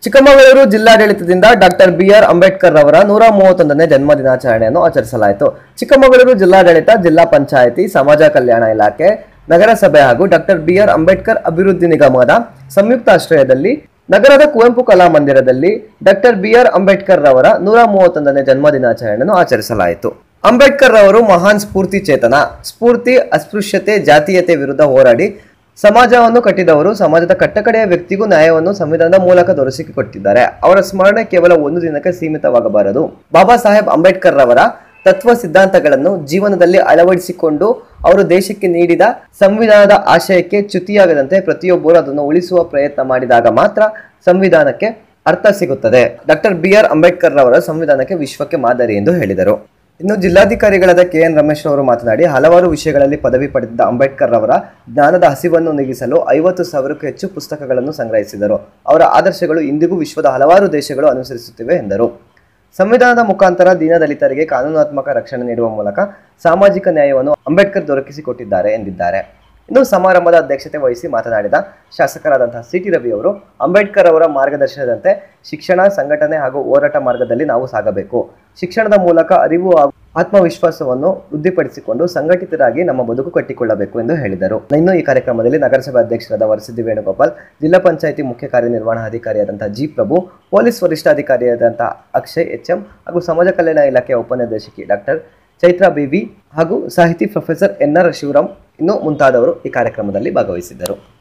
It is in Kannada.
ಚಿಕ್ಕಮಗಳೂರು ಜಿಲ್ಲಾಡಳಿತದಿಂದ ಡಾಕ್ಟರ್ ಬಿಆರ್ ಅಂಬೇಡ್ಕರ್ ಅವರ ನೂರ ಮೂವತ್ತೊಂದನೇ ಜನ್ಮ ದಿನಾಚರಣೆಯನ್ನು ಆಚರಿಸಲಾಯಿತು ಚಿಕ್ಕಮಗಳೂರು ಜಿಲ್ಲಾಡಳಿತ ಜಿಲ್ಲಾ ಪಂಚಾಯಿತಿ ಸಮಾಜ ಕಲ್ಯಾಣ ಇಲಾಖೆ ನಗರಸಭೆ ಹಾಗೂ ಡಾಕ್ಟರ್ ಬಿಆರ್ ಅಂಬೇಡ್ಕರ್ ಅಭಿವೃದ್ಧಿ ನಿಗಮದ ಸಂಯುಕ್ತ ಆಶ್ರಯದಲ್ಲಿ ನಗರದ ಕುವೆಂಪು ಕಲಾ ಮಂದಿರದಲ್ಲಿ ಡಾಕ್ಟರ್ ಬಿಆರ್ ಅಂಬೇಡ್ಕರ್ ರವರ ನೂರ ಮೂವತ್ತೊಂದನೇ ಜನ್ಮ ದಿನಾಚರಣೆಯನ್ನು ಆಚರಿಸಲಾಯಿತು ಅಂಬೇಡ್ಕರ್ ರವರು ಮಹಾನ್ ಸ್ಫೂರ್ತಿ ಚೇತನ ಸ್ಫೂರ್ತಿ ಅಸ್ಪೃಶ್ಯತೆ ಜಾತೀಯತೆ ವಿರುದ್ಧ ಹೋರಾಡಿ ಸಮಾಜವನ್ನು ಕಟ್ಟಿದವರು ಸಮಾಜದ ಕಟ್ಟಕಡೆಯ ವ್ಯಕ್ತಿಗೂ ನ್ಯಾಯವನ್ನು ಸಂವಿಧಾನದ ಮೂಲಕ ದೊರಕಿಸಿಕೊಟ್ಟಿದ್ದಾರೆ ಅವರ ಸ್ಮರಣೆ ಕೇವಲ ಒಂದು ದಿನಕ್ಕೆ ಸೀಮಿತವಾಗಬಾರದು ಬಾಬಾ ಸಾಹೇಬ್ ಅಂಬೇಡ್ಕರ್ ರವರ ತತ್ವ ಸಿದ್ಧಾಂತಗಳನ್ನು ಜೀವನದಲ್ಲಿ ಅಳವಡಿಸಿಕೊಂಡು ಅವರು ದೇಶಕ್ಕೆ ನೀಡಿದ ಸಂವಿಧಾನದ ಆಶಯಕ್ಕೆ ಚ್ಯುತಿಯಾಗದಂತೆ ಪ್ರತಿಯೊಬ್ಬರು ಅದನ್ನು ಉಳಿಸುವ ಪ್ರಯತ್ನ ಮಾಡಿದಾಗ ಮಾತ್ರ ಸಂವಿಧಾನಕ್ಕೆ ಅರ್ಥ ಸಿಗುತ್ತದೆ ಡಾಕ್ಟರ್ ಬಿ ಆರ್ ಅಂಬೇಡ್ಕರ್ ರವರ ಸಂವಿಧಾನಕ್ಕೆ ವಿಶ್ವಕ್ಕೆ ಮಾದರಿ ಎಂದು ಹೇಳಿದರು ಇನ್ನು ಜಿಲ್ಲಾಧಿಕಾರಿಗಳಾದ ಕೆ ಎನ್ ರಮೇಶ್ ಅವರು ಮಾತನಾಡಿ ಹಲವಾರು ವಿಷಯಗಳಲ್ಲಿ ಪದವಿ ಪಡೆದಿದ್ದ ಅಂಬೇಡ್ಕರ್ ರವರ ಜ್ಞಾನದ ಹಸಿವನ್ನು ನೀಗಿಸಲು ಐವತ್ತು ಸಾವಿರಕ್ಕೂ ಹೆಚ್ಚು ಪುಸ್ತಕಗಳನ್ನು ಸಂಗ್ರಹಿಸಿದರು ಅವರ ಆದರ್ಶಗಳು ಇಂದಿಗೂ ವಿಶ್ವದ ಹಲವಾರು ದೇಶಗಳು ಅನುಸರಿಸುತ್ತಿವೆ ಎಂದರು ಸಂವಿಧಾನದ ಮುಖಾಂತರ ದೀನದಲಿತರಿಗೆ ಕಾನೂನಾತ್ಮಕ ರಕ್ಷಣೆ ನೀಡುವ ಮೂಲಕ ಸಾಮಾಜಿಕ ನ್ಯಾಯವನ್ನು ಅಂಬೇಡ್ಕರ್ ದೊರಕಿಸಿಕೊಟ್ಟಿದ್ದಾರೆ ಎಂದಿದ್ದಾರೆ ಇನ್ನು ಸಮಾರಂಭದ ಅಧ್ಯಕ್ಷತೆ ವಹಿಸಿ ಮಾತನಾಡಿದ ಶಾಸಕರಾದಂತಹ ಸಿ ಟಿ ರವಿ ಅವರು ಅಂಬೇಡ್ಕರ್ ಅವರ ಮಾರ್ಗದರ್ಶನದಂತೆ ಶಿಕ್ಷಣ ಸಂಘಟನೆ ಹಾಗೂ ಹೋರಾಟ ಮಾರ್ಗದಲ್ಲಿ ನಾವು ಸಾಗಬೇಕು ಶಿಕ್ಷಣದ ಮೂಲಕ ಅರಿವು ಹಾಗೂ ಆತ್ಮವಿಶ್ವಾಸವನ್ನು ವೃದ್ಧಿಪಡಿಸಿಕೊಂಡು ಸಂಘಟಿತರಾಗಿ ನಮ್ಮ ಬದುಕು ಕಟ್ಟಿಕೊಳ್ಳಬೇಕು ಎಂದು ಹೇಳಿದರು ಇನ್ನು ಈ ಕಾರ್ಯಕ್ರಮದಲ್ಲಿ ನಗರಸಭೆ ಅಧ್ಯಕ್ಷರಾದ ವರಸಿದ್ದಿ ವೇಣುಗೋಪಾಲ್ ಜಿಲ್ಲಾ ಪಂಚಾಯಿತಿ ಮುಖ್ಯ ಕಾರ್ಯನಿರ್ವಹಣಾಧಿಕಾರಿಯಾದಂತಹ ಜಿ ಪ್ರಭು ಪೊಲೀಸ್ ವರಿಷ್ಠಾಧಿಕಾರಿಯಾದಂತಹ ಅಕ್ಷಯ್ ಎಚ್ ಎಂ ಹಾಗೂ ಸಮಾಜ ಕಲ್ಯಾಣ ಇಲಾಖೆಯ ಉಪನಿರ್ದೇಶಕಿ ಡಾಕ್ಟರ್ ಚೈತ್ರ ಬಿವಿ ಹಾಗೂ ಸಾಹಿತಿ ಪ್ರೊಫೆಸರ್ ಎನ್ ಆರ್ ಶಿವರಾಮ್ ಇನ್ನು ಮುಂತಾದವರು ಈ ಕಾರ್ಯಕ್ರಮದಲ್ಲಿ ಭಾಗವಹಿಸಿದ್ದರು